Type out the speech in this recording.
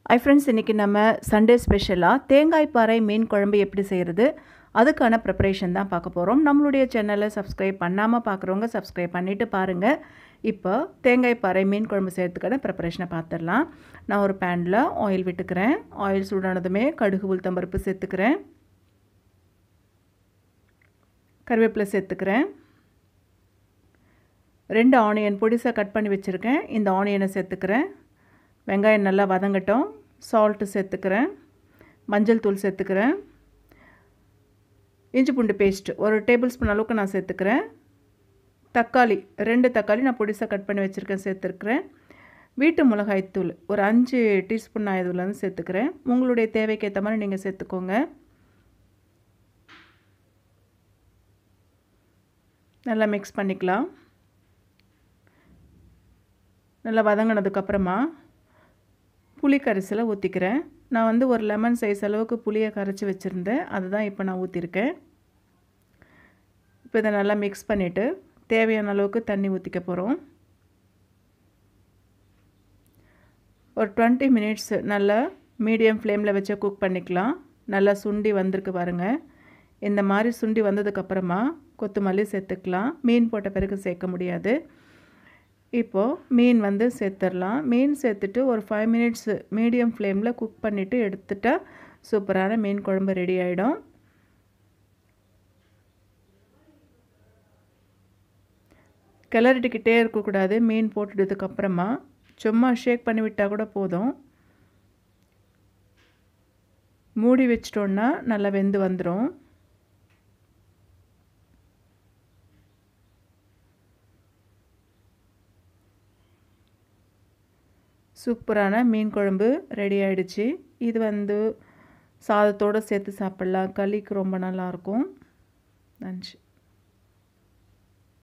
ஐ friends இன்றைக்கி நம்ம Sunday ஸ்பெஷலாக தேங்காய் பாறை மீன் குழம்பு எப்படி செய்கிறது அதுக்கான ப்ரிப்பரேஷன் தான் பார்க்க போகிறோம் நம்மளுடைய சேனலை சப்ஸ்கிரைப் பண்ணாமல் பார்க்குறவங்க சப்ஸ்கிரைப் பண்ணிவிட்டு பாருங்கள் இப்போ தேங்காய் பாறை மீன் குழம்பு செய்கிறதுக்கான ப்ரிப்பரேஷனை பார்த்துடலாம் நான் ஒரு பேனில் ஆயில் விட்டுக்கிறேன் ஆயில் சூடானதுமே கடுகு உளுத்தம்பருப்பு சேர்த்துக்கிறேன் கருவேப்பிலை சேர்த்துக்கிறேன் ரெண்டு ஆனியன் பொடிசாக கட் பண்ணி வச்சுருக்கேன் இந்த ஆனியனை சேர்த்துக்கிறேன் வெங்காயம் நல்லா வதங்கட்டும் சால்ட்டு சேர்த்துக்கிறேன் மஞ்சள் தூள் சேர்த்துக்கிறேன் இஞ்சி பூண்டு பேஸ்ட் ஒரு டேபிள் ஸ்பூன் அளவுக்கு நான் சேர்த்துக்கிறேன் தக்காளி ரெண்டு தக்காளி நான் பொடிசாக கட் பண்ணி வச்சுருக்கேன் சேர்த்துருக்குறேன் வீட்டு மிளகாய் தூள் ஒரு அஞ்சு டீஸ்பூன் நான் இதில் வந்து சேர்த்துக்கிறேன் உங்களுடைய தேவைக்கு ஏற்ற மாதிரி நீங்கள் சேர்த்துக்கோங்க நல்லா மிக்ஸ் பண்ணிக்கலாம் நல்லா வதங்கினதுக்கப்புறமா புளி கரைசலை ஊற்றிக்கிறேன் நான் வந்து ஒரு லெமன் சைஸ் அளவுக்கு புளியை கரைச்சி வச்சுருந்தேன் அதுதான் இப்போ நான் ஊற்றிருக்கேன் இப்போ இதை நல்லா மிக்ஸ் பண்ணிவிட்டு தேவையான அளவுக்கு தண்ணி ஊற்றிக்க போகிறோம் ஒரு டுவெண்ட்டி மினிட்ஸ் நல்லா மீடியம் ஃப்ளேமில் வச்சு குக் பண்ணிக்கலாம் நல்லா சுண்டி வந்திருக்கு பாருங்கள் இந்த மாதிரி சுண்டி வந்ததுக்கப்புறமா கொத்தமல்லி சேர்த்துக்கலாம் மீன் போட்ட பிறகு சேர்க்க முடியாது இப்போது மீன் வந்து சேர்த்துடலாம் மீன் சேர்த்துட்டு ஒரு ஃபைவ் மினிட்ஸ் மீடியம் ஃப்ளேமில் குக் பண்ணிவிட்டு எடுத்துட்டா சூப்பரான மீன் குழம்பு ரெடி ஆகிடும் கிளறிட்டுக்கிட்டே இருக்கக்கூடாது மீன் போட்டுட்டதுக்கப்புறமா சும்மா ஷேக் பண்ணி விட்டால் கூட போதும் மூடி வச்சிட்டோன்னா நல்லா வெந்து வந்துடும் சூப்பரான மீன் குழம்பு ரெடி ஆகிடுச்சு இது வந்து சாதத்தோடு சேர்த்து சாப்பிட்லாம் களிக்கு ரொம்ப நல்லாயிருக்கும்